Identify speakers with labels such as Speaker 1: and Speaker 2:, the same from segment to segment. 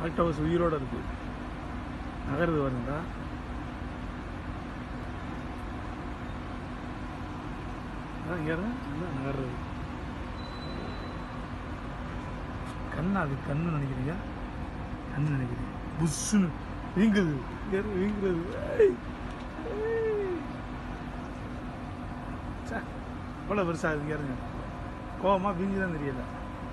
Speaker 1: Octopus உயிரோட இருக்கு நகருது வருங்கடா அதான் இங்க இருங்க அதான் நகருது கண்ணா அது கண்ணு நினைக்கிறீங்க கண்ணு நினைக்கிறீங்க புஷ்ஷுன்னு வீங்குது இங்க இருக்கு, வீங்குறது ஏய். ஏய். ச்சே, எவ்வளோ பெருசாக இருக்கு இருங்க கோவமா வீங்கி தான் தெரியல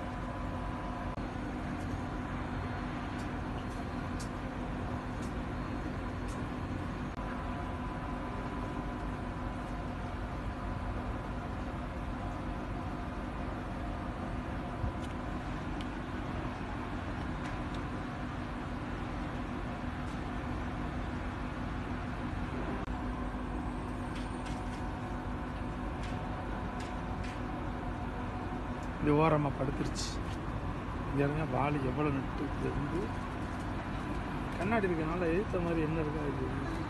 Speaker 1: இந்த ஓரமாக படுத்துருச்சு இங்க இருங்க வால் எவ்வளோ நட்டு இருந்து கண்ணாடி இருக்கனால எதிர்த்த மாதிரி என்ன இருக்கா இது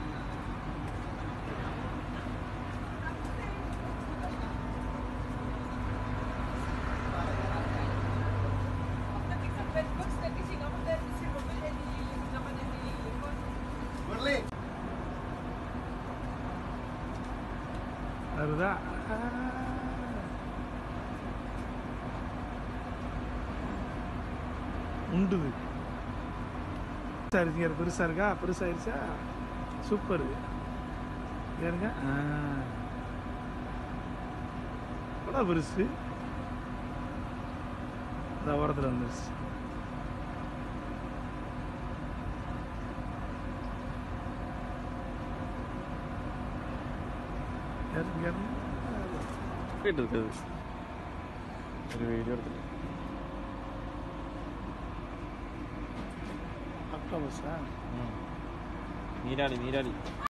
Speaker 1: வருதா ஆ. உண்டுது பெருசா இருக்கு இங்க பெருசா இருக்கா பெருசாயிருச்சா சூப்பர் ஏறுங்க கூட பெருசு இந்த ஓரத்தில் வந்துருச்சு ஏறுங்க ஏறுங்க
Speaker 2: போயிட்டு இருக்குது ஒரு வீடியோ எடுத்துட்டு
Speaker 1: அக்டோபஸா
Speaker 2: நீராளி நீராளி